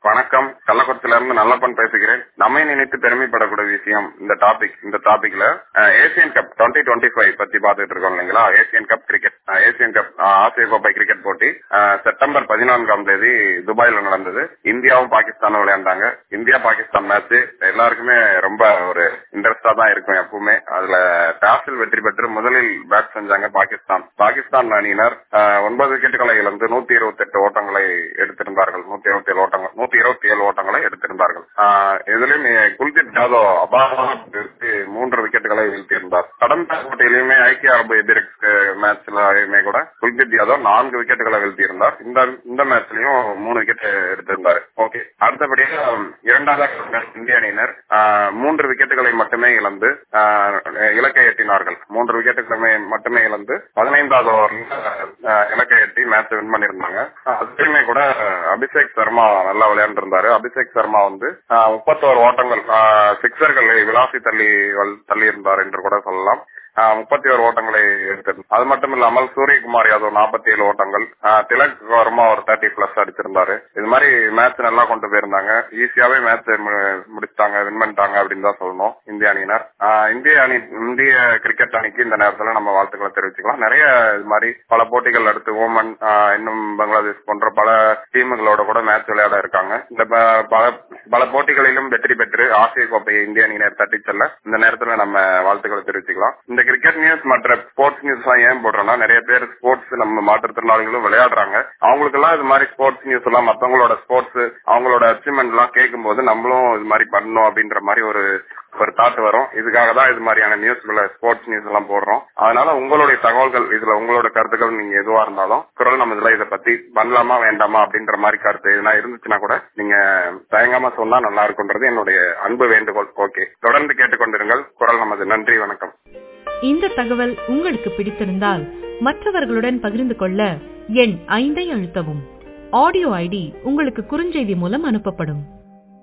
வணக்கம் கள்ளக்குறிச்சியில இருந்து நல்லப்பன் பேசுகிறேன் நம்மை நினைத்து பெருமைப்படக்கூடிய விஷயம் இந்த டாபிக் இந்த டாபிக்ல Asian cup twenty twenty five பத்தி பாத்துட்டு இருக்கோம் இல்லைங்களா Asian cup cricket Asian cup ஆசிய கோப்பை கிரிக்கெட் போட்டி அஹ், செப்டம்பர் பதினான்காம் தேதி துபாயில நடந்தது இந்தியாவும் பாகிஸ்தானும் விளையாண்டாங்க இந்தியா பாகிஸ்தான் மேட்ச் எல்லாருக்குமே ரொம்ப ஒரு இன்ட்ரெஸ்டா தான் இருக்கும் எப்பவுமே அதுல டாஸில் வெற்றி பெற்று முதலில் பேட் செஞ்சாங்க பாகிஸ்தான் பாகிஸ்தான் அணியினர் அஹ், ஒன்பது விக்கெட்டுகளை இழந்து நூத்தி இருபத்தி எட்டு ஓட்டங்களை எடுத்திருந்தார்கள் நூத்தி இருபத்தி ஏழு ஓட்டங்கள் நூத்தி இருபத்தி ஏழு ஓட்டங்களை எடுத்திருந்தார்கள் ஆஹ் இதிலும் குல்தீப் யாதவ் அபாரமாக வீழ்த்தி மூன்று விக்கெட்டுகளை வீழ்த்தியிருந்தார் கடந்த போட்டியிலுமே ஐக்கிய அரபு எதிர்க்கு மேட்ச்லயுமே கூட குல்தீப் யாதவ் நான்கு விக்கெட்டுகளை வீழ்த்தியிருந்தார் இந்த இந்த மேட்ச்லயும் மூணு விக்கெட் எடுத்திருந்தார் ஓகே அடுத்தபடியாக உம், இரண்டாவது இந்திய அணியினர் ஆஹ், மூன்று விக்கெட்டுகளை மட்டுமே இழந்து ஆஹ், இலக்கை எட்டினார்கள் மூன்று விக்கெட்டுகளை மட்டுமே இழந்து பதினைந்தாவது ஓவரில் ஆஹ், இலக்கை எட்டி மேட்ச் வின் பண்ணியிருந்தாங்க அதுலயுமே கூட அபிஷேக் சர்மா நல்லா விளையாண்டிருந்தாரு அபிஷேக் சர்மா வந்து ஆஹ், முப்பத்தோரு ஓட்டங்கள் சிக்ஸர்களை விளாசி தள்ளி தள்ளி இருந்தார் என்று கூட சொல்லலாம் முப்பத்தி ஒரு ஓட்டங்களை எடுத்திருந்தார் அது மட்டும் இல்லாமல் சூரியகுமார் யாதவ் நாற்பத்தி ஏழு ஓட்டங்கள் ஆஹ், திலக் வர்மா ஒரு தேர்ட்டி பிளஸ் அடிச்சிருந்தாரு இது மாதிரி மேட்ச் நல்லா கொண்டு போயிருந்தாங்க ஈஸியாவே மேட்ச் முடிச்சிட்டாங்க வின் பண்ணிட்டாங்க அப்படின்னு தான் சொல்லணும் இந்திய அணியினர் ஆஹ், இந்திய அணி இந்திய கிரிக்கெட் அணிக்கு இந்த நேரத்துல நம்ம வாழ்த்துக்களை தெரிவிச்சுக்கலாம் நிறைய இது மாதிரி பல போட்டிகள் அடுத்து ஓமன் ஆஹ், இன்னும் பங்களாதேஷ் போன்ற பல டீமுகளோட கூட மேட்ச் விளையாட இருக்காங்க இந்த ப- பல பல போட்டிகளிலும் வெற்றி பெற்று ஆசிய கோப்பையை இந்திய அணியினர் தட்டி செல்ல இந்த நேரத்துல நம்ம வாழ்த்துக்களை தெரிவிச்சுக்கலாம் இந்த கிரிக்கெட் நியூஸ் மற்ற ஸ்போர்ட்ஸ் நியூஸ் எல்லாம் ஏன் போடுறோம்னா நிறைய பேர் ஸ்போர்ட்ஸ் நம்ம மாற்றுத்திறனாளிகளும் விளையாடுறாங்க அவங்களுக்கு எல்லாம் இது மாதிரி ஸ்போர்ட்ஸ் நியூஸ் எல்லாம் மத்தவங்களோட ஸ்போர்ட்ஸ் அவங்களோட அச்சீவ்மெண்ட் எல்லாம் கேட்கும்போது நம்மளும் இது மாதிரி பண்ணணும் அப்படின்ற மாதிரி ஒரு ஒரு தாட் வரும் இதுக்காக தான் இது மாதிரியான நியூஸ்களை ஸ்போர்ட்ஸ் நியூஸ் எல்லாம் போடுறோம் அதனால உங்களுடைய தகவல்கள் இதுல உங்களோட கருத்துக்கள் நீங்க எதுவா இருந்தாலும் குரல் நம்ம இதுல இதை பத்தி பண்ணலாமா வேண்டாமா அப்படின்ற மாதிரி கருத்து எதுனா இருந்துச்சுன்னா கூட நீங்க தயங்காம சொன்னா நல்லா இருக்கும்ன்றது என்னுடைய அன்பு வேண்டுகோள் ஓகே தொடர்ந்து கேட்டுக்கொண்டிருங்கள் குரல் நமது நன்றி வணக்கம் இந்த தகவல் உங்களுக்கு பிடித்திருந்தால் மற்றவர்களுடன் பகிர்ந்து கொள்ள எண் ஐந்தை அழுத்தவும் ஆடியோ ஐடி உங்களுக்கு குறுஞ்செய்தி மூலம் அனுப்பப்படும்